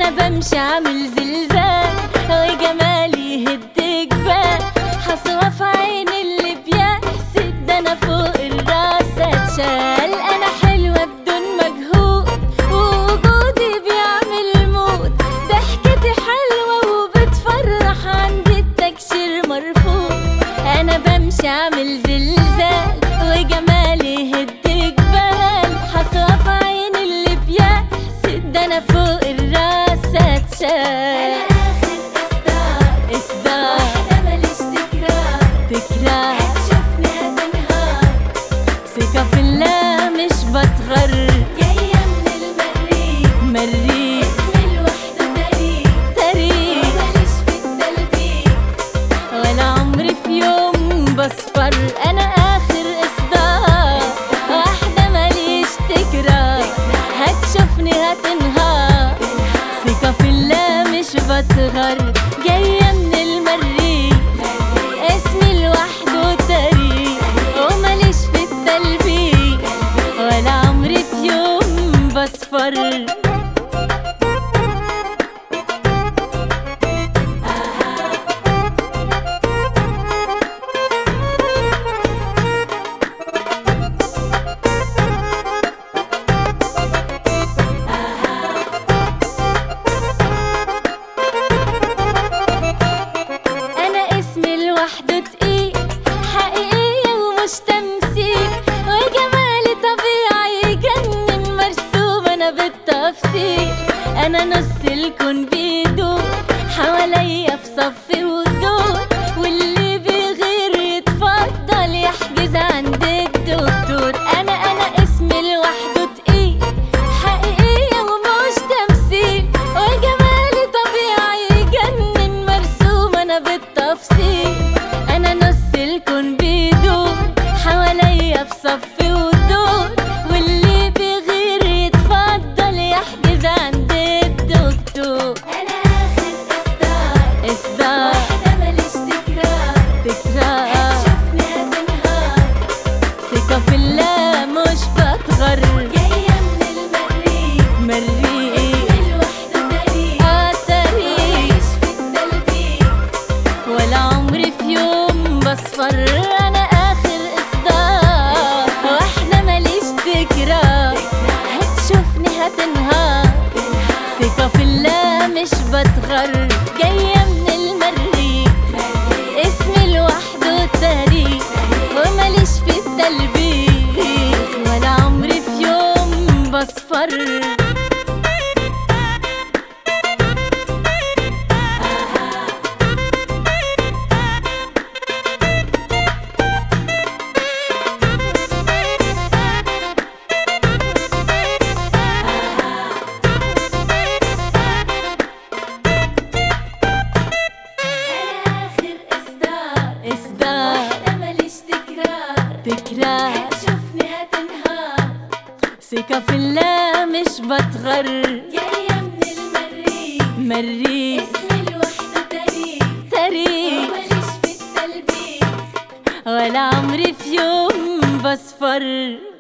انا بمشي عامل زلزال وجمالي يهد جبال حصوة في عين اللي بيحسد ده انا فوق الراس اتشال انا حلوة بدون مجهود ووجودي بيعمل موت ضحكتي حلوة وبتفرح عندي التكشير مرفوض انا بمشي عامل زلزال وجمالي يهد جبال حصوة في عين اللي بيحسد ده انا فوق الراس اتشال اصدار تكرار ثقة في الله مش بتغر مريخ تاريخ ولا عمري في يوم بصفر انا اخر اصدار واحدة ماليش تكرار هتشوفني هتنهار ثقة في الله مش بتغر جاية من المريخ اسمي لوحده تاريخ وماليش في التلبيك ولا عمري في يوم بصفر انا اسمي لوحده تقيل حقيقية ومش تمثيل وجمالي طبيعي يجنن مرسوم انا بالتفصيل انا نص الكون بيدور حواليا في صف ودور واللي بيغير يتفضل يحجز عند الدكتور انا انا اسمي لوحده تقيل حقيقية ومش تمثيل وجمالي طبيعي يجنن مرسوم انا بالتفصيل انا نص الكون بيدور حواليا في صف ودور واللي بيغير يتفضل يحجز عند الدكتور اصدار تكرار ثقة في الله مش بتغر مريء اه تاريخ ولا عمري في يوم بصفر انا اخر اصدار واحدة ماليش تكرار هتشوفني هتنهار ثقة في الله مش بتغر جاية من المريخ اسمي لوحده تاريخ وماليش في التلبيخ ولا عمري في يوم بصفر اصدار تكرار ثقة في الله مش بتغر مريخ تاريخ ولا عمري في يوم بصفر